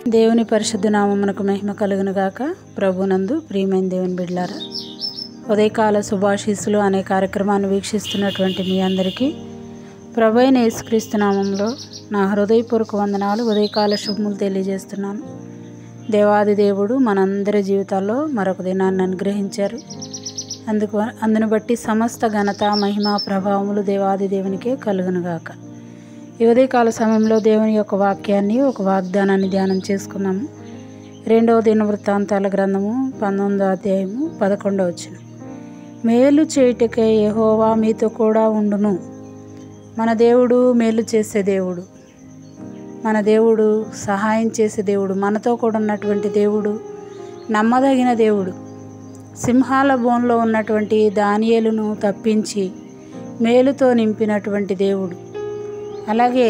దేవుని పరిశుద్ధ నామమునకు మహిమ కలుగును గాక ప్రభునందు ప్రియమైన దేవుని బిడ్లారా ఉదయకాల శుభాశీస్సులు అనే కార్యక్రమాన్ని వీక్షిస్తున్నటువంటి మీ అందరికీ ప్రభు అయిన యేసుక్రీస్తు నామంలో నా హృదయపూర్వక వందనాలు ఉదయకాల శుభములు తెలియజేస్తున్నాను దేవాది దేవుడు మనందరి జీవితాల్లో మరొక దినాన్ని అనుగ్రహించారు అందుకు అందును బట్టి సమస్త ఘనత మహిమ ప్రభావములు దేవాది దేవునికే కలుగునుగాక ఈ ఉదయకాల సమయంలో దేవుని యొక్క వాక్యాన్ని ఒక వాగ్దానాన్ని ధ్యానం చేసుకున్నాము రెండవ దిన వృత్తాంతాల గ్రంథము పంతొమ్మిదో అధ్యాయము పదకొండవ వచ్చిన మేలు చేయుటకే యెహోవా మీతో కూడా ఉండును మన దేవుడు మేలు చేసే దేవుడు మన దేవుడు సహాయం చేసే దేవుడు మనతో కూడా ఉన్నటువంటి దేవుడు నమ్మదగిన దేవుడు సింహాల బోన్లో ఉన్నటువంటి దానియేలును తప్పించి మేలుతో నింపినటువంటి దేవుడు అలాగే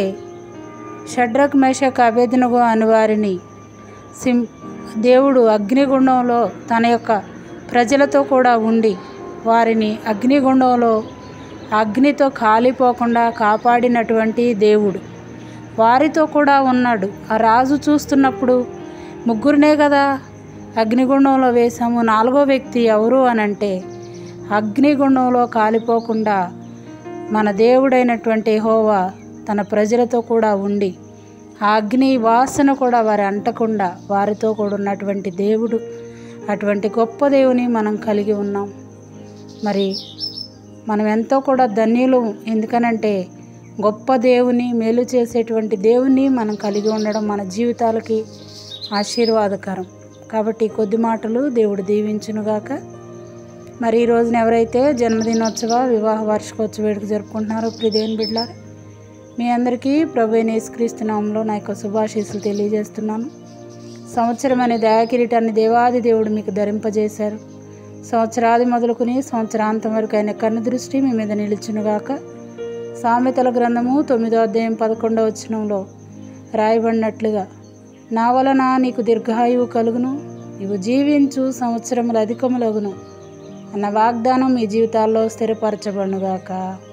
షడ్రక్ మేషక్ అభేదనగో అని వారిని సిం దేవుడు అగ్నిగుండంలో తన యొక్క ప్రజలతో కూడా ఉండి వారిని అగ్నిగుండంలో అగ్నితో కాలిపోకుండా కాపాడినటువంటి దేవుడు వారితో కూడా ఉన్నాడు ఆ రాజు చూస్తున్నప్పుడు ముగ్గురునే కదా అగ్నిగుండంలో వేశాము నాలుగో వ్యక్తి ఎవరు అని అంటే అగ్నిగుండంలో కాలిపోకుండా మన దేవుడైనటువంటి హోవా తన ప్రజలతో కూడా ఉండి ఆ అగ్ని వాసన కూడా వారి అంటకుండా వారితో కూడా ఉన్నటువంటి దేవుడు అటువంటి గొప్ప దేవుని మనం కలిగి ఉన్నాం మరి మనం ఎంతో కూడా ధన్యులు ఎందుకనంటే గొప్ప దేవుని మేలు చేసేటువంటి దేవుని మనం కలిగి ఉండడం మన జీవితాలకి ఆశీర్వాదకరం కాబట్టి ఈ కొద్ది మాటలు దేవుడు దీవించునుగాక మరి ఈ రోజున ఎవరైతే జన్మదినోత్సవ వివాహ వార్షికోత్సవ వేడుక జరుపుకుంటున్నారో ప్రిదేవుని బిడ్డలారు మీ అందరికీ ప్రభు యేసుక్రీస్తు నామంలో నా యొక్క శుభాశీస్సులు తెలియజేస్తున్నాను సంవత్సరం అనే దయాకిరీటాన్ని దేవాది దేవుడు మీకు ధరింపజేశారు సంవత్సరాది మొదలుకుని సంవత్సరాంతం వరకు ఆయన కన్ను దృష్టి మీ మీద నిలుచునుగాక సామెతల గ్రంథము తొమ్మిదో అధ్యాయం పదకొండవ వచనంలో రాయబడినట్లుగా నా వలన నీకు దీర్ఘాయువు కలుగును నీవు జీవించు సంవత్సరములు అధికములగును అన్న వాగ్దానం మీ జీవితాల్లో స్థిరపరచబడునుగాక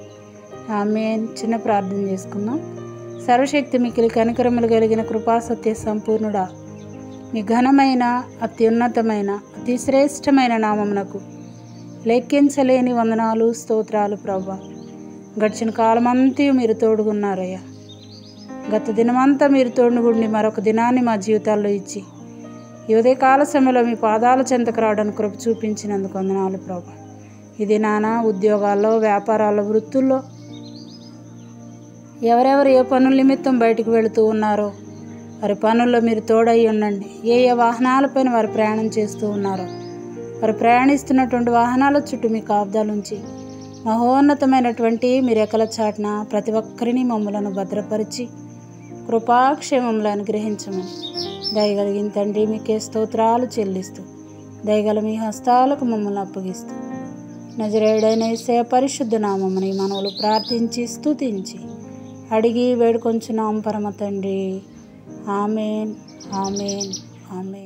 ఆమె చిన్న ప్రార్థన చేసుకుందాం సర్వశక్తి మికిలి కనికరములు కలిగిన కృపాసత్య సంపూర్ణుడా మీ ఘనమైన అత్యున్నతమైన అతి శ్రేష్టమైన నామమునకు లెక్కించలేని వందనాలు స్తోత్రాలు ప్రభా గడిచిన కాలమంతా మీరు తోడుగున్నారయ్యా గత దినమంతా మీరు తోడుగుండి మరొక దినాన్ని మా జీవితాల్లో ఇచ్చి ఈ ఉదయకాల సమయంలో మీ పాదాల చెంతకు రావడానికి కృప చూపించినందుకు వందనాలు ప్రభా ఇది నానా ఉద్యోగాల్లో వ్యాపారాల్లో వృత్తుల్లో ఎవరెవరు ఏ పనుల నిమిత్తం బయటకు వెళుతూ ఉన్నారో వారి పనుల్లో మీరు తోడై ఉండండి ఏ ఏ వాహనాలపైన వారు ప్రయాణం చేస్తూ ఉన్నారో వారు ప్రయాణిస్తున్నటువంటి వాహనాల చుట్టూ మీ కాపుదాలుంచి మహోన్నతమైనటువంటి మీ రెక్కల చాటున ప్రతి ఒక్కరిని మమ్మలను భద్రపరిచి కృపాక్షేమములు అనుగ్రహించమని దయగలిగిన తండ్రి మీకే స్తోత్రాలు చెల్లిస్తూ దయగల మీ హస్తాలకు మమ్మల్ని అప్పగిస్తూ నజరేయుడైన సే పరిశుద్ధ నామమ్మని మనవులు ప్రార్థించి స్తుతించి అడిగి వేడుకొంచున్నాం పరమ తండ్రి ఆమెన్ ఆమెన్ ఆమెన్